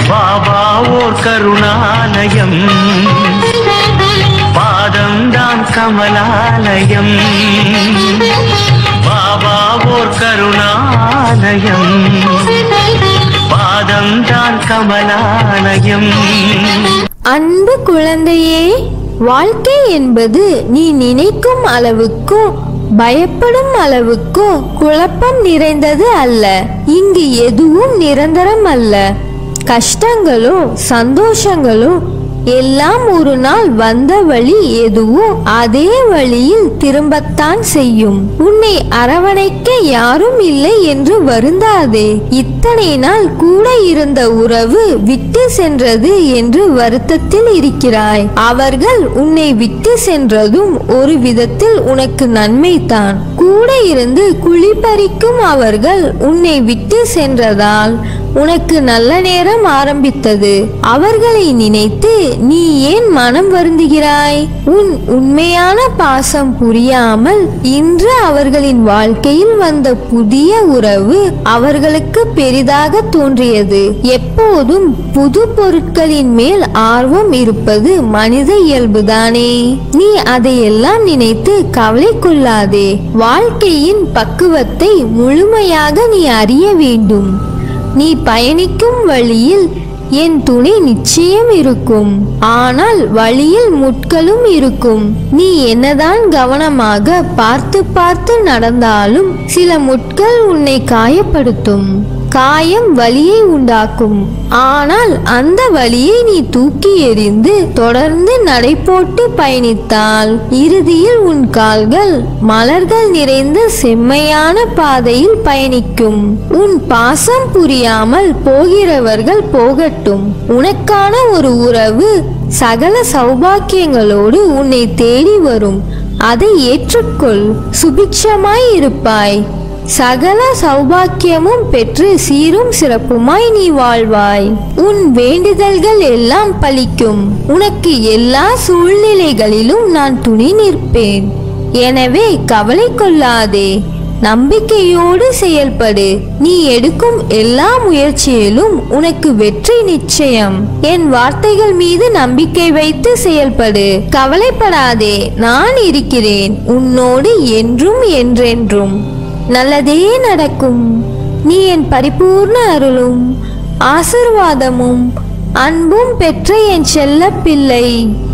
பாபா ஓர் கருணாலயம் பாதம்தான் கமலாலயம் பாபா ஓர் கருணாலயம் பாதம்தான் கமலாலயம் அன்பு குழந்தையே வாழ்க்கை என்பது நீ நினைக்கும் அளவுக்கோ பயப்படும் அளவுக்கோ குழப்பம் நிறைந்தது அல்ல இங்கு எதுவும் நிரந்தரம் அல்ல கஷ்டங்களோ சந்தோஷங்களோ எல்லாம் ஒரு நாள் வந்த வழி எதுவோ அதே வழியில் திரும்பத்தான் செய்யும் உன்னை அரவணைக்க யாரும் இல்லை என்று வருந்தாதே இத்தனை நாள் கூட இருந்த உறவு விட்டு சென்றது என்று வருத்தத்தில் இருக்கிறாய் அவர்கள் உன்னை விட்டு சென்றதும் ஒரு விதத்தில் உனக்கு நன்மைதான் கூட இருந்து குளிப்பறிக்கும் அவர்கள் உன்னை விட்டு சென்றதால் உனக்கு நல்ல நேரம் ஆரம்பித்தது அவர்களை நினைத்து நீ ஏன் மனம் வருந்துகிறாய் உன் உண்மையான பாசம் புரியாமல் இன்று அவர்களின் வாழ்க்கையில் வந்த புதிய உறவு அவர்களுக்கு பெரிதாக தோன்றியது எப்போதும் புது பொருட்களின் மேல் ஆர்வம் இருப்பது மனித இயல்புதானே நீ அதையெல்லாம் நினைத்து கவலை கொள்ளாதே வாழ்க்கையின் பக்குவத்தை முழுமையாக நீ அறிய வேண்டும் நீ பயணிக்கும் வழியில் என் துணை நிச்சயம் இருக்கும் ஆனால் வழியில் முட்களும் இருக்கும் நீ என்னதான் கவனமாக பார்த்து பார்த்து நடந்தாலும் சில முட்கள் உன்னை காயப்படுத்தும் காயம் வலியை உண்டாக்கும் ஆனால் அந்த வலியை நீ தூக்கி எறிந்து தொடர்ந்து நடைபோட்டு பயணித்தால் இறுதியில் உன் கால்கள் மலர்கள் நிறைந்த செம்மையான பாதையில் பயணிக்கும் உன் பாசம் புரியாமல் போகிறவர்கள் போகட்டும் உனக்கான ஒரு உறவு சகல சௌபாக்கியங்களோடு உன்னை தேடி வரும் அதை ஏற்றுக்கொள் சுபிக்ஷமாய் இருப்பாய் சகல சௌபாக்கியமும் பெற்று சீரும் சிறப்புமாய் நீ வாழ்வாய் உன் வேண்டுதல்கள் எல்லாம் பலிக்கும் உனக்கு எல்லா சூழ்நிலைகளிலும் நான் துணை நிற்பேன் எனவே கவலை கொள்ளாதே நம்பிக்கையோடு செயல்படு நீ எடுக்கும் எல்லா முயற்சியிலும் உனக்கு வெற்றி நிச்சயம் என் வார்த்தைகள் மீது நம்பிக்கை வைத்து செயல்படு கவலைப்படாதே நான் இருக்கிறேன் உன்னோடு என்றும் என்றென்றும் நல்லதே நடக்கும் நீ என் பரிபூர்ண அருளும் ஆசிர்வாதமும் அன்பும் பெற்ற என் செல்ல பிள்ளை